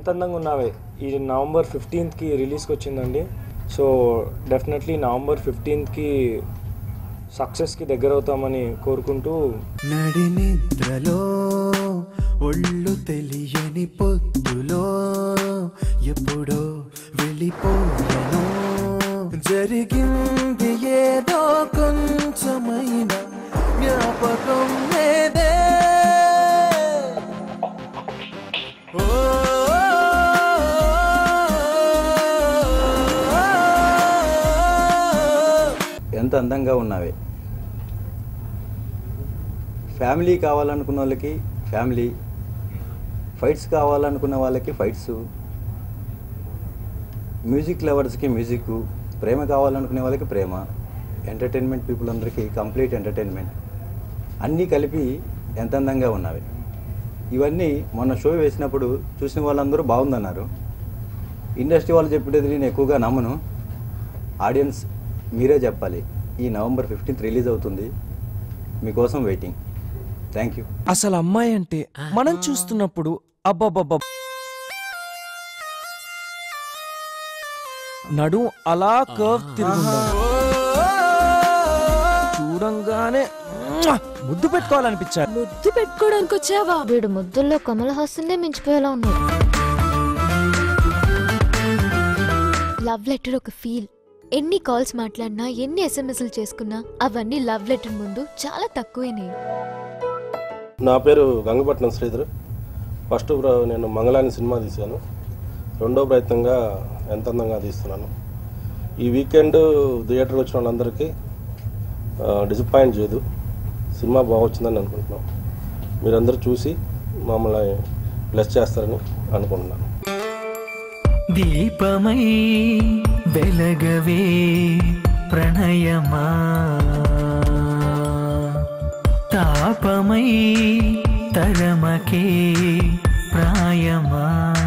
అందంగా ఉన్నావే ఈ నవంబర్ ఫిఫ్టీన్త్కి రిలీజ్కి వచ్చిందండి సో డెఫినెట్లీ నవంబర్ ఫిఫ్టీన్త్కి సక్సెస్కి దగ్గర అవుతామని కోరుకుంటూ నడి నిద్రలో ఒళ్ళు తెలియని పొద్దులో ఎప్పుడో వెళ్ళిపోయాను జరిగింది ఏదో కొంచెమైన జ్ఞాపకం లేదే ఓ ఎంత అందంగా ఉన్నావే ఫ్యామిలీ కావాలనుకున్న వాళ్ళకి ఫ్యామిలీ ఫైట్స్ కావాలనుకున్న వాళ్ళకి ఫైట్స్ మ్యూజిక్ లవర్స్కి మ్యూజిక్ ప్రేమ కావాలనుకునే వాళ్ళకి ప్రేమ ఎంటర్టైన్మెంట్ పీపుల్ అందరికీ కంప్లీట్ ఎంటర్టైన్మెంట్ అన్నీ కలిపి ఎంత అందంగా ఉన్నవి ఇవన్నీ మొన్న షో వేసినప్పుడు చూసిన వాళ్ళందరూ బాగుందన్నారు ఇండస్ట్రీ వాళ్ళు చెప్పేది నేను ఎక్కువగా నమ్మను ఆడియన్స్ మీరే చెప్పాలి ఈ నవంబర్ ఫిఫ్టీన్త్ రిలీజ్ అవుతుంది మీకోసం వెయిటింగ్ థ్యాంక్ యూ అసలు అమ్మాయి అంటే మనం చూస్తున్నప్పుడు అబ్బబ్బబ్బ నడు అలా కర్వ్ తిరుగుండాలి చూడంగానే మ్వా! ముద్దు పెట్టుకోవాలనిపించారు ముద్దు పెట్టుకోవడానికి వచ్చావా వీడు ముద్దుల్లో కమల్ హాసన్నే మించిపోయేలా ఉన్నాడు లవ్ లెటర్ ఒక ఫీల్ ఎన్ని కాల్స్ మాట్లాడినా ఎన్ని ఎస్ఎంఎస్లు చేసుకున్నా అవన్నీ లవ్ లెటర్ ముందు చాలా తక్కువేనే నా పేరు గంగపట్నం శ్రీధర్ ఫస్ట్ ప్ర- నేను మంగళాని సినిమా తీశాను రెండో ప్రయత్నంగా ఎంత అందంగా తీస్తున్నాను ఈ వీకెండ్ థియేటర్కి వచ్చిన వాళ్ళందరికీ డిసప్పాయింట్ చేయదు సినిమా బాగొచ్చిందని అనుకుంటున్నాం మీరందరూ చూసి మమ్మల్ని బ్లెస్ చేస్తారని అనుకుంటున్నాను దీపమై వెలగవే ప్రణయమా తాపమై తరమకే ప్రాయమా